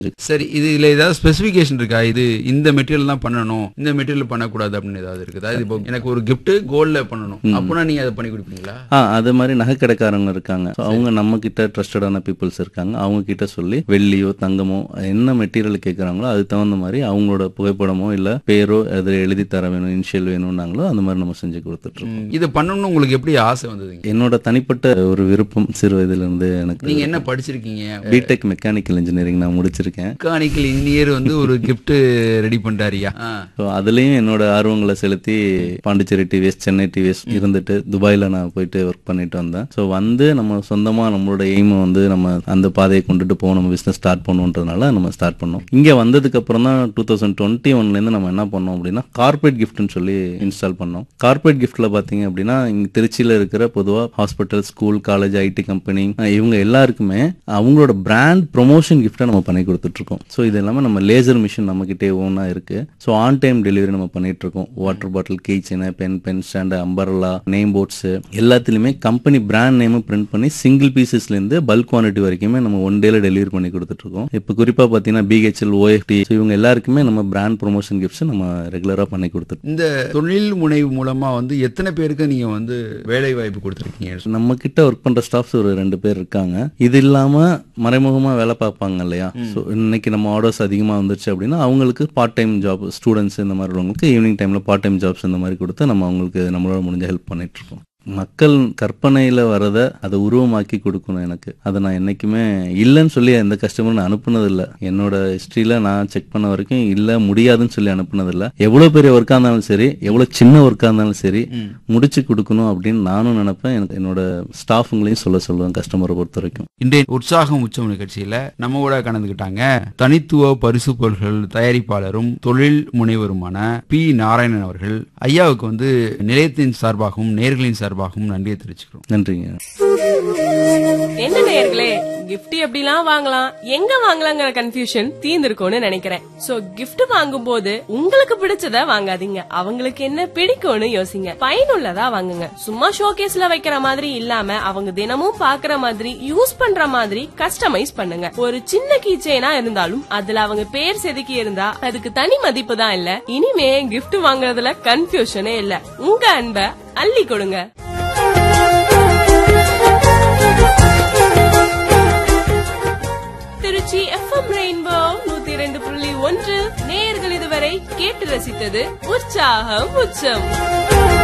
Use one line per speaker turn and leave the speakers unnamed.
சரி இதுல ஏதாவது ஸ்பெசிபிகேஷன் இருக்கா இது இந்த மெட்டீரியல் தான் பண்ணணும் இந்த மெட்டீரியல் பண்ணக்கூடாது அப்படின்னு ஏதாவது இருக்குதா இது இப்போ எனக்கு ஒரு gift கோல்ட்ல பண்ணணும் அப்படின்னா நீங்க அதை பண்ணி கொடுப்பீங்களா
ஆ அது மாதிரி நகைக்கடைக்காரங்க இருக்காங்க So, அவங்க நம்ம கிட்ட ட்ரஸ்டடான பீப்புள்ஸ் இருக்காங்க அவங்க கிட்ட சொல்லி வெள்ளியோ தங்கமோ என்ன மெட்டீரியல் கேட்குறாங்களோ அதுக்கு தகுந்த மாதிரி அவங்களோட புகைப்படமோ இல்ல பேரோ அது எழுதி தர வேணும் இனிஷியல் வேணும்னாங்களோ அந்த மாதிரி நம்ம செஞ்சு கொடுத்துட்டு இருக்கோம்
ம், இது பண்ணணும்னு உங்களுக்கு எப்படி ஆசை வந்ததுங்க
என்னோட தனிப்பட்ட ஒரு விருப்பம் சிறு வயதுல இருந்து எனக்கு
நீங்க என்ன படிச்சிருக்கீங்க
பிடெக் மெக்கானிக்கல் இன்ஜினியரிங் நான் முடிச்சிருக்கேன்
மெக்கானிக்கல் இன்ஜினியர் வந்து ஒரு gift ரெடி பண்றாரியா ஆ.
ஸோ அதுலேயும் என்னோட ஆர்வங்களை செலுத்தி பாண்டிச்சேரி டிவிஎஸ் சென்னை டிவிஎஸ் இருந்துட்டு துபாயில் நான் போயிட்டு ஒர்க் பண்ணிட்டு வந்தேன் ஸோ வந்து நம்ம சொந்தமாக நம்மளோட எய்மை வந்து நம்ம அந்த பாதையை கொண்டுட்டு போகணும் நம்ம பிஸ்னஸ் ஸ்டார்ட் பண்ணுன்றதுனால நம்ம ஸ்டார்ட் பண்ணோம் இங்கே வந்ததுக்கு அப்புறம் தான் டூ தௌசண்ட் டுவெண்ட்டி ஒன்லேருந்து நம்ம என்ன பண்ணோம் அப்படின்னா கார்பரேட் கிஃப்ட்னு சொல்லி இன்ஸ்டால் பண்ணோம் கார்பரேட் கிஃப்ட்ல பார்த்தீங்க அப்படின்னா இங்கே திருச்சியில் இருக்கிற பொதுவாக hospital school college IT company இவங்க எல்லாருக்குமே அவங்களோட பிராண்ட் ப்ரொமோஷன் கிஃப்ட்டை நம்ம பண்ணி கொடுத்துட்டு இருக்கோம் ஸோ இது எல்லாமே நம்ம லேசர் மிஷின் நம்ம கிட்டே ஓனா இருக்கு ஸோ ஆன் டைம் டெலிவரி நம்ம பண்ணிட்டு இருக்கோம் water bottle key chain pen pen stand umbrella name boards எல்லாத்துலயுமே கம்பெனி பிராண்ட் நேம் பிரிண்ட் பண்ணி சிங்கிள் பீசஸ்ல இருந்து பல்க் குவான்டிட்டி வரைக்குமே நம்ம ஒன் டேல டெலிவரி பண்ணி கொடுத்துட்டு இருக்கோம் இப்போ குறிப்பா பார்த்தீங்கன்னா பிஹெச்எல் ஓஎஃப்டி இவங்க எல்லாருக்குமே நம்ம பிராண்ட் ப்ரொமோஷன் கிஃப்ட்ஸ் நம்ம ரெகுலரா பண்ணி கொடுத்துட்டு
இந்த தொழில் முனைவு மூலமா வந்து எத்தனை பேருக்கு நீங்க வந்து வேலை வாய்ப்பு கொடுத்துருக்கீங்க
நம்ம கிட்ட ஒர்க் பண்ற ஸ்டாஃப்ஸ் ஒரு ரெண்டு பேர் இருக்காங்க இது இல்லாம மறைமுகமா வேலை பார்ப்பாங்க இல்லையா ஸோ இன்னைக்கு நம்ம ஆர்டர்ஸ் அதிகமா வந்துருச்சு அப்படின்னா அவங்களுக்கு பார்ட் டைம் ஜாப் ஸ்டூடெண்ட்ஸ் இந்த மாதிரி உள்ளவங்களுக்கு ஈவினிங் டைம்ல பார்ட் டைம் ஜாப்ஸ் இந்த மாதிரி கொடுத்து நம்ம அவங்களுக்கு நம்மளோட முடிஞ்ச ஹெல்ப் பண்ணிட்டு இருக்கோம் மக்கள் கற்பனையில வரத அதை உருவமாக்கி கொடுக்கணும் எனக்கு அதை நான் என்னைக்குமே இல்லைன்னு சொல்லி எந்த கஸ்டமரும் நான் அனுப்புனது இல்ல என்னோட ஹிஸ்டரியில நான் செக் பண்ண வரைக்கும் இல்ல முடியாதுன்னு சொல்லி அனுப்புனது இல்ல எவ்வளவு பெரிய ஒர்க்கா இருந்தாலும் சரி எவ்வளவு சின்ன ஒர்க்கா இருந்தாலும் சரி முடிச்சு கொடுக்கணும் அப்படின்னு நானும் நினைப்பேன் எனக்கு என்னோட ஸ்டாஃபுங்களையும் சொல்ல சொல்லுவேன் கஸ்டமரை பொறுத்த வரைக்கும்
இன்றைய உற்சாகம் உச்சம் நிகழ்ச்சியில நம்ம கூட கலந்துக்கிட்டாங்க தனித்துவ பரிசு பொருட்கள் தயாரிப்பாளரும் தொழில் முனைவருமான பி நாராயணன் அவர்கள் ஐயாவுக்கு வந்து நிலையத்தின் சார்பாகவும் நேர்களின் சார்பாகவும் நன்றியை தெரிவிச்சுக்கிறோம்
நன்றிங்க
என்ன நேயர்களே gift எப்படிலாம் வாங்கலாம் எங்க வாங்கலாங்கிற கன்ஃபியூஷன் தீர்ந்திருக்கும்னு நினைக்கிறேன் சோ gift வாங்கும்போது உங்களுக்கு பிடிச்சத வாங்காதீங்க அவங்களுக்கு என்ன பிடிக்கும்னு யோசிங்க பயனுள்ளதா வாங்குங்க சும்மா ஷோகேஸ்ல வைக்கிற மாதிரி இல்லாம அவங்க தினமும் பாக்குற மாதிரி யூஸ் பண்ற மாதிரி கஸ்டமைஸ் பண்ணுங்க ஒரு சின்ன கீச்சைனா இருந்தாலும் அதுல அவங்க பேர் செதுக்கி இருந்தா அதுக்கு தனி மதிப்பு தான் இல்ல இனிமே gift வாங்குறதுல கன்ஃபியூஷனே இல்ல உங்க அன்ப அள்ளி கொடுங்க திருச்சி எஃப்எம் ரெயின்போ நூத்தி இரண்டு புள்ளி ஒன்று நேயர்கள் இதுவரை கேட்டு ரசித்தது உற்சாகம் உச்சம்